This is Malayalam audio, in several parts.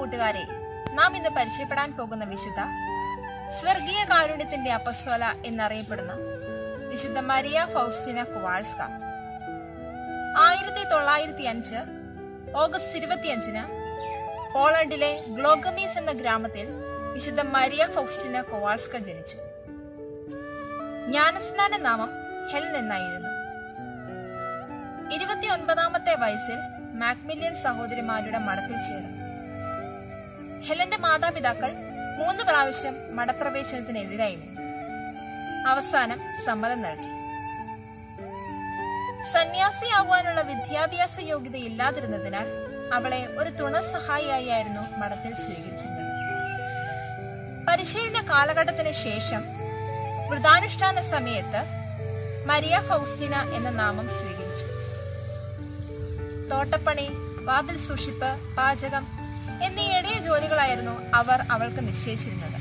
കൂട്ടുകാരെ നാം ഇന്ന് പരിചയപ്പെടാൻ പോകുന്ന വിശുദ്ധ സ്വർഗീയ കാരുണ്യത്തിന്റെ അപ്പസ്വല എന്നറിയപ്പെടുന്ന വിശുദ്ധ മരിയ ഫൗസ്റ്റിന കുവാൾസ്ക ആയിരത്തി തൊള്ളായിരത്തി അഞ്ച് ഓഗസ്റ്റ് ഇരുപത്തിയഞ്ചിന് പോളണ്ടിലെ ഗ്ലോഗമീസ് എന്ന ഗ്രാമത്തിൽ വിശുദ്ധ മരിയ ഫൗസ്റ്റിന കൊവാൾസ്ക ജനിച്ചു ജ്ഞാനസ്നാന നാമം ഹെലൻ എന്നായിരുന്നു ഇരുപത്തിയൊൻപതാമത്തെ വയസ്സിൽ മാക്മില്യൻ സഹോദരിമാരുടെ മഠത്തിൽ ചേർന്നു ഹെലന്റെ മാതാപിതാക്കൾ മൂന്ന് പ്രാവശ്യം മഠപ്രവേശനത്തിനെതിരായിരുന്നു അവസാനം സമ്മതം നൽകി സന്യാസിയാവാനുള്ള വിദ്യാഭ്യാസ യോഗ്യത ഇല്ലാതിരുന്നതിനാൽ അവളെ ഒരു തുണ സഹായിയായിരുന്നു മഠത്തിൽ സ്വീകരിച്ചിരുന്നത് പരിശീലന കാലഘട്ടത്തിന് ശേഷം വൃതാനുഷ്ഠാന സമയത്ത് മരിയ ഫൗസ്റ്റിന എന്ന നാമം സ്വീകരിച്ചു തോട്ടപ്പണി വാതിൽ സൂക്ഷിപ്പ് പാചകം എന്നീ എളിയ ജോലികളായിരുന്നു അവർ അവൾക്ക് നിശ്ചയിച്ചിരുന്നത്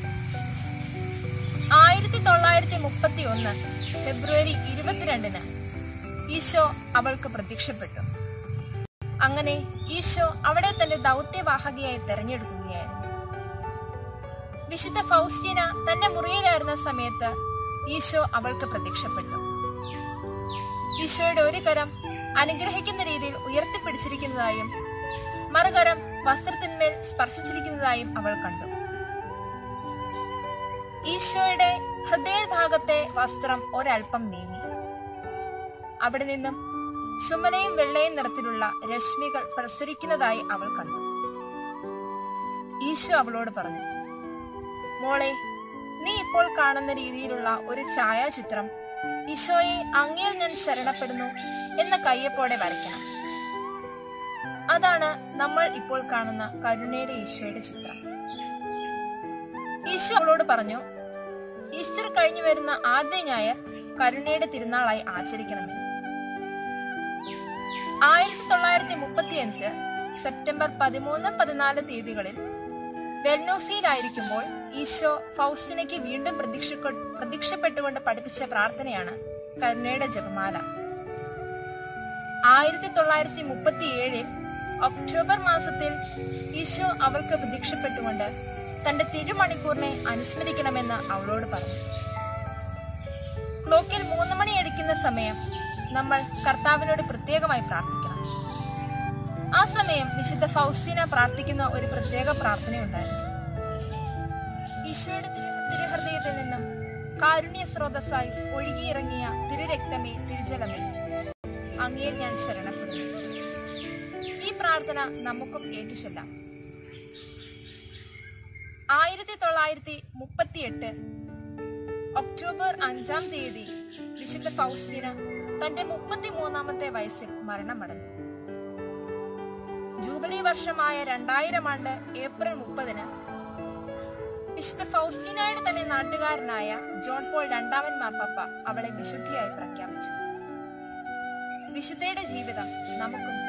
ആയിരത്തി തൊള്ളായിരത്തി മുപ്പത്തി ഒന്ന് ഫെബ്രുവരി ഇരുപത്തിരണ്ടിന് ഈശോ അവൾക്ക് പ്രത്യക്ഷപ്പെട്ടു അങ്ങനെ ഈശോ അവിടെ തന്റെ ദൗത്യവാഹകയായി തെരഞ്ഞെടുക്കുകയായിരുന്നു വിശുദ്ധ ഫൗസ്റ്റീന തന്റെ മുറിയിലായിരുന്ന സമയത്ത് ഈശോ അവൾക്ക് പ്രത്യക്ഷപ്പെട്ടു ഈശോയുടെ ഒരു കരം അനുഗ്രഹിക്കുന്ന രീതിയിൽ ഉയർത്തിപ്പിടിച്ചിരിക്കുന്നതായും മറുകരം വസ്ത്രത്തിന്മേൽ സ്പർശിച്ചിരിക്കുന്നതായും അവൾ കണ്ടു ഈശോയുടെ ഹൃദയഭാഗത്തെ വസ്ത്രം ഒരൽപ്പം നീങ്ങി അവിടെ നിന്നും ചുമലയും വെള്ളയും നിറത്തിലുള്ള രശ്മികൾ പ്രസരിക്കുന്നതായി അവൾ കണ്ടു ഈശോ അവളോട് പറഞ്ഞു മോളെ നീ ഇപ്പോൾ കാണുന്ന രീതിയിലുള്ള ഒരു ഛായാചിത്രം ഈശോയെ അങ്ങയിൽ ഞാൻ ശരണപ്പെടുന്നു എന്ന കയ്യപ്പോടെ വരയ്ക്കണം അതാണ് നമ്മൾ ഇപ്പോൾ കാണുന്ന കരുണയുടെ ഈശോയുടെ ചിത്രം ഈശോ അവളോട് പറഞ്ഞു ഈസ്റ്റർ കഴിഞ്ഞു വരുന്ന ആദ്യ ഞായർ കരുണയുടെ തിരുനാളായി ആചരിക്കണമെന്ന് ആയിരത്തി തൊള്ളായിരത്തി മുപ്പത്തിയഞ്ച് സെപ്റ്റംബർ പതിമൂന്ന് പതിനാല് തീയതികളിൽ വെൽനോസിയിലായിരിക്കുമ്പോൾ ഈശോ ഫൗസ്റ്റിനയ്ക്ക് വീണ്ടും പ്രതീക്ഷ പ്രതീക്ഷപ്പെട്ടുകൊണ്ട് പഠിപ്പിച്ച പ്രാർത്ഥനയാണ് കരുണയുടെ ജപമാല ആയിരത്തി തൊള്ളായിരത്തി മുപ്പത്തി ഏഴിൽ ഒക്ടോബർ മാസത്തിൽ ഈശോ അവൾക്ക് പ്രതീക്ഷപ്പെട്ടുകൊണ്ട് തന്റെ തിരുമണിക്കൂറിനെ അനുസ്മരിക്കണമെന്ന് അവളോട് പറഞ്ഞു ക്ലോക്കിൽ മൂന്ന് മണി അടിക്കുന്ന സമയം നമ്മൾ കർത്താവിനോട് പ്രത്യേകമായി പ്രാർത്ഥിക്കണം ആ സമയം വിശുദ്ധ ഫൗസീന പ്രാർത്ഥിക്കുന്ന ഒരു പ്രത്യേക പ്രാർത്ഥനയുണ്ടായിരുന്നു ഈശോയുടെ തിരു തിരുഹൃദയത്തിൽ നിന്നും കാരുണ്യ സ്രോതസ്സായി ഒഴുകിയിറങ്ങിയ തിരുരക്തമേ തിരുജലമേ അങ്ങയിൽ ഞാൻ ശരണപ്പെടുന്നു ഈ പ്രാർത്ഥന നമുക്കും ഏറ്റുചൊല്ലാം ആയിരത്തി തൊള്ളായിരത്തി മുപ്പത്തിയെട്ട് ഒക്ടോബർ അഞ്ചാം തീയതി വിശുദ്ധ ഫൗസ്റ്റീന തന്റെ മുപ്പത്തിമൂന്നാമത്തെ വയസ്സിൽ മരണമടഞ്ഞു ജൂബിലി വർഷമായ രണ്ടായിരം ആണ്ട് ഏപ്രിൽ മുപ്പതിന് വിശുദ്ധ ഫൗസ്റ്റീനയുടെ തന്നെ നാട്ടുകാരനായ ജോൺ പോൾ രണ്ടാമൻ മാപ്പാപ്പ അവളെ വിശുദ്ധിയായി പ്രഖ്യാപിച്ചു വിശുദ്ധയുടെ ജീവിതം നമുക്കും